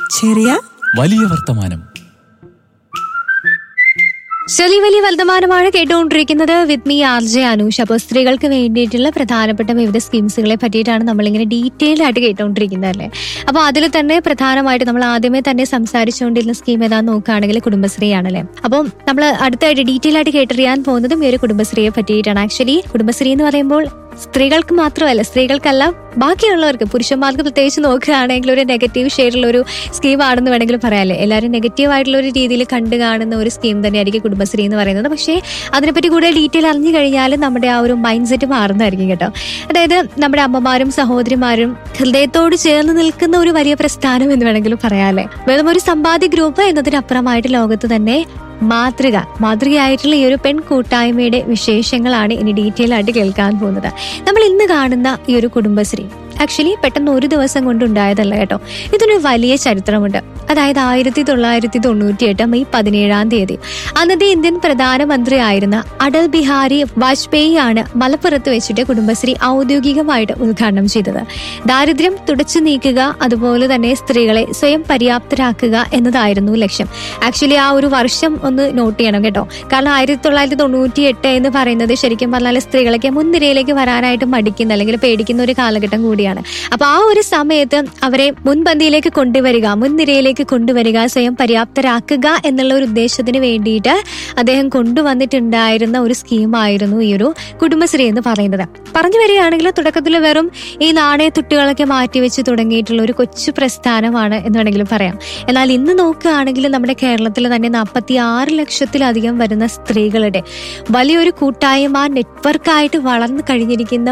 ചെറിയ വലിയ വർത്തമാനം ചെറിയ വലിയ വർദ്ധമാനമാണ് കേട്ടുകൊണ്ടിരിക്കുന്നത് with me R J Anush അപ്പോൾ സ്ത്രീകൾക്ക് വേണ്ടിയിട്ടുള്ള പ്രധാനപ്പെട്ട വിവിധ സ്കീംസുകളെ പറ്റിയിട്ടാണ് നമ്മളിങ്ങനെ ഡീറ്റെയിൽ ആയിട്ട് കേട്ടുകൊണ്ടിരിക്കുന്നത് അല്ലേ അപ്പോൾ അതിൽ തന്നെ പ്രധാനമായിട്ട് നമ്മൾ ആദ്യമേ തന്നെ സംസാരിച്ചുകൊണ്ടിരുന്ന സ്കീം ഏതാന്ന് നോക്കുകയാണെങ്കിൽ കുടുംബശ്രീ ആണല്ലേ അപ്പം നമ്മൾ അടുത്തായിട്ട് ഡീറ്റെയിൽ ആയിട്ട് കേട്ടറിയാൻ പോകുന്നതും ഈ ഒരു കുടുംബശ്രീയെ പറ്റിയിട്ടാണ് ആക്ച്വലി കുടുംബശ്രീ എന്ന് പറയുമ്പോൾ സ്ത്രീകൾക്ക് മാത്രമല്ല സ്ത്രീകൾക്കല്ല ബാക്കിയുള്ളവർക്ക് പുരുഷന്മാർക്ക് പ്രത്യേകിച്ച് നോക്കുകയാണെങ്കിൽ ഒരു നെഗറ്റീവ് ഷെയ്ഡുള്ള ഒരു സ്കീം ആണെന്ന് വേണമെങ്കിൽ പറയാല്ലേ എല്ലാവരും നെഗറ്റീവ് ആയിട്ടുള്ള ഒരു രീതിയിൽ കണ്ടു കാണുന്ന ഒരു സ്കീം തന്നെയായിരിക്കും കുടുംബശ്രീ എന്ന് പറയുന്നത് പക്ഷേ അതിനെപ്പറ്റി കൂടുതൽ ഡീറ്റെയിൽ അറിഞ്ഞു കഴിഞ്ഞാൽ നമ്മുടെ ആ ഒരു മൈൻഡ് സെറ്റ് മാറുന്നതായിരിക്കും കേട്ടോ അതായത് നമ്മുടെ അമ്മമാരും സഹോദരിമാരും ഹൃദയത്തോട് ചേർന്ന് നിൽക്കുന്ന ഒരു വലിയ പ്രസ്ഥാനം എന്ന് വേണമെങ്കിൽ പറയാല്ലേ വെറും ഒരു സമ്പാദ്യ ഗ്രൂപ്പ് എന്നതിനപ്പുറമായിട്ട് ലോകത്ത് തന്നെ മാതൃക മാതൃകയായിട്ടുള്ള ഈ ഒരു പെൺ കൂട്ടായ്മയുടെ വിശേഷങ്ങളാണ് ഇനി ഡീറ്റെയിൽ ആയിട്ട് കേൾക്കാൻ പോകുന്നത് നമ്മൾ ഇന്ന് കാണുന്ന ഈ ഒരു കുടുംബശ്രീ ആക്ച്വലി പെട്ടെന്ന് ഒരു ദിവസം കൊണ്ടുണ്ടായതല്ല കേട്ടോ ഇതിനൊരു വലിയ ചരിത്രമുണ്ട് അതായത് ആയിരത്തി തൊള്ളായിരത്തി തൊണ്ണൂറ്റി എട്ട് മെയ് പതിനേഴാം തീയതി അന്നത്തെ ഇന്ത്യൻ പ്രധാനമന്ത്രിയായിരുന്ന അടൽ ബിഹാരി വാജ്പേയി ആണ് മലപ്പുറത്ത് വെച്ചിട്ട് കുടുംബശ്രീ ഔദ്യോഗികമായിട്ട് ഉദ്ഘാടനം ചെയ്തത് ദാരിദ്ര്യം തുടച്ചു നീക്കുക അതുപോലെ തന്നെ സ്ത്രീകളെ സ്വയം പര്യാപ്തരാക്കുക എന്നതായിരുന്നു ലക്ഷ്യം ആക്ച്വലി ആ ഒരു വർഷം ഒന്ന് നോട്ട് ചെയ്യണം കേട്ടോ കാരണം ആയിരത്തി തൊള്ളായിരത്തി തൊണ്ണൂറ്റി എട്ട് എന്ന് പറയുന്നത് ശരിക്കും പറഞ്ഞാൽ സ്ത്രീകളൊക്കെ മുൻനിരയിലേക്ക് വരാനായിട്ട് മടിക്കുന്ന അല്ലെങ്കിൽ പേടിക്കുന്ന ഒരു കാലഘട്ടം കൂടിയാണ് അപ്പൊ ആ ഒരു സമയത്ത് അവരെ മുൻപന്തിയിലേക്ക് കൊണ്ടുവരിക മുൻനിരയിലേക്ക് കൊണ്ടുവരിക സ്വയം പര്യാപ്തരാക്കുക എന്നുള്ള ഒരു ഉദ്ദേശത്തിന് വേണ്ടിയിട്ട് അദ്ദേഹം കൊണ്ടുവന്നിട്ടുണ്ടായിരുന്ന ഒരു സ്കീമായിരുന്നു ഈ ഒരു കുടുംബശ്രീ എന്ന് പറയുന്നത് പറഞ്ഞു വരികയാണെങ്കിൽ തുടക്കത്തിൽ വെറും ഈ നാണയത്തുട്ടുകളൊക്കെ മാറ്റിവെച്ച് തുടങ്ങിയിട്ടുള്ള ഒരു കൊച്ചു പ്രസ്ഥാനമാണ് എന്ന് വേണമെങ്കിലും പറയാം എന്നാൽ ഇന്ന് നോക്കുകയാണെങ്കിൽ നമ്മുടെ കേരളത്തിൽ തന്നെ നാൽപ്പത്തി ആറ് ലക്ഷത്തിലധികം വരുന്ന സ്ത്രീകളുടെ വലിയൊരു കൂട്ടായ്മ നെറ്റ്വർക്കായിട്ട് വളർന്നു കഴിഞ്ഞിരിക്കുന്ന